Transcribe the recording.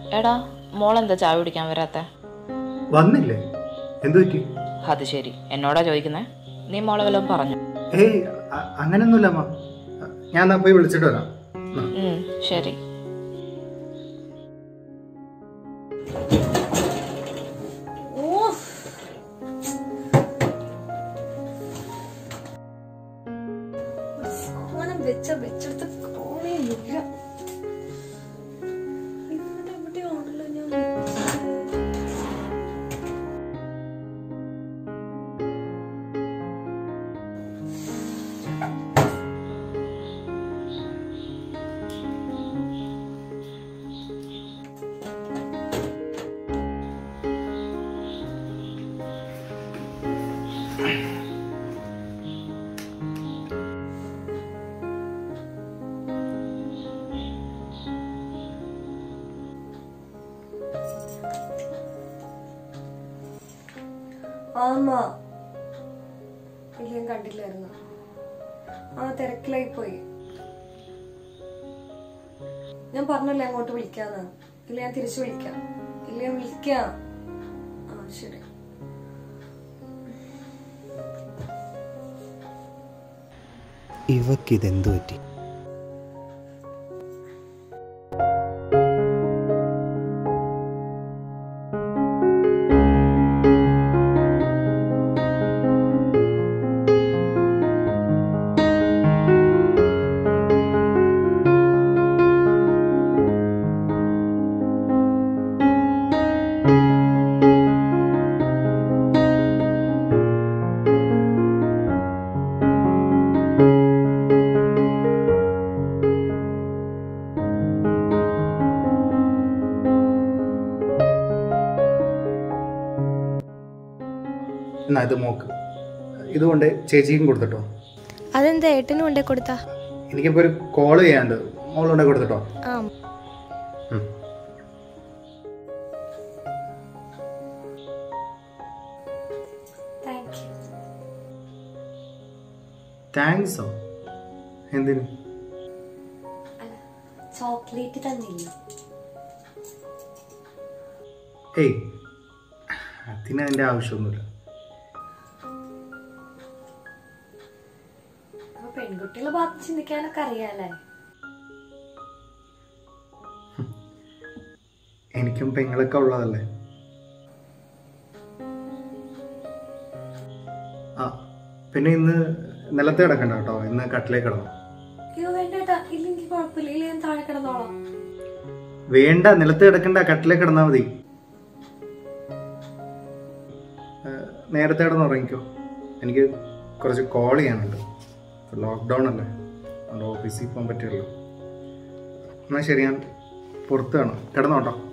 എടാ മോളെന്താ ചായ കുടിക്കാൻ വരാത്ത വന്നില്ലേ എന്തു പറ്റി അത് ശരി എന്നോടാ ചോദിക്കുന്നേ നീ മോളെ വല്ലതും പറഞ്ഞു ഏയ് അ- അങ്ങനെയൊന്നുമില്ല അമ്മ ഞാൻ എന്നാ പോയി വിളിച്ചിട്ട് വരാം ഉം. ഉം, ശരി സാധനം വെച്ച വെച്ചെടുത്ത് കാണേയില്ല ഇവിടെ എവിടെയാണല്ലോ ഞാൻ വെച്ചത്? ആമാ ഇല്ല ഞാൻ കണ്ടില്ലായിരുന്നു ആ തിരക്കിലായി പോയി ഞാൻ പറഞ്ഞല്ലേ അങ്ങോട്ട് വിളിക്കാന്ന് ഇല്ല ഞാൻ തിരിച്ചു വിളിക്കാം ഇല്ല ഞാൻ വിളിക്കാം ആ ശരി ഇവക്കിതെന്തു പറ്റി എന്നാ ഇത് മോക്ക് ഇതുകൊണ്ട് ചേച്ചിക്കും കൊടുത്തിട്ടോ അതെന്താ ഏട്ടനും കൊണ്ടേ കൊടുത്താ എനിക്കിപ്പോൾ ഒരു കോൾ ചെയ്യാണ്ട് മോളുണ്ടെ കൊടുത്തിട്ടോ ആ ഉം. താങ്ക് യു താങ്ക്സോ എന്തിനു ചോക്ലേറ്റ് തന്നില്ല ഏയ് അതിന് അതിൻ്റെ ആവശ്യമൊന്നുമില്ല അപ്പൊ പെൺകുട്ടികളെ ഭാഗത്ത് ചിന്തിക്കാനൊക്കെ അറിയാലേ എനിക്കും പെങ്ങളൊക്കെ ഉള്ളതല്ലേ ആ പിന്നെ ഇന്ന് നിലത്ത് കിടക്കണ്ട കേട്ടോ ഇന്ന് കട്ടിലേക്ക് കിടന്നു അയ്യോ വേണ്ട ഏട്ടാ ഇല്ലെങ്കിൽ കുഴപ്പമില്ല ഇല്ല ഞാൻ താഴെ കിടന്നോളാം വേണ്ട നിലത്ത് കിടക്കണ്ട കട്ടിലേക്ക് കിടന്നാൽ മതി ഏ, നേരത്തെ കിടന്ന് ഉറങ്ങിക്കോ എനിക്ക് കുറച്ച് കോൾ ചെയ്യാനുണ്ട് ലോക്ക്ഡൗൺ അല്ലേ അതുകൊണ്ട് ഓഫീസിൽ പോകാൻ പറ്റുമല്ലോ എന്നാൽ ശരി ഞാൻ പുറത്ത് കാണാം കിടന്നോട്ടോ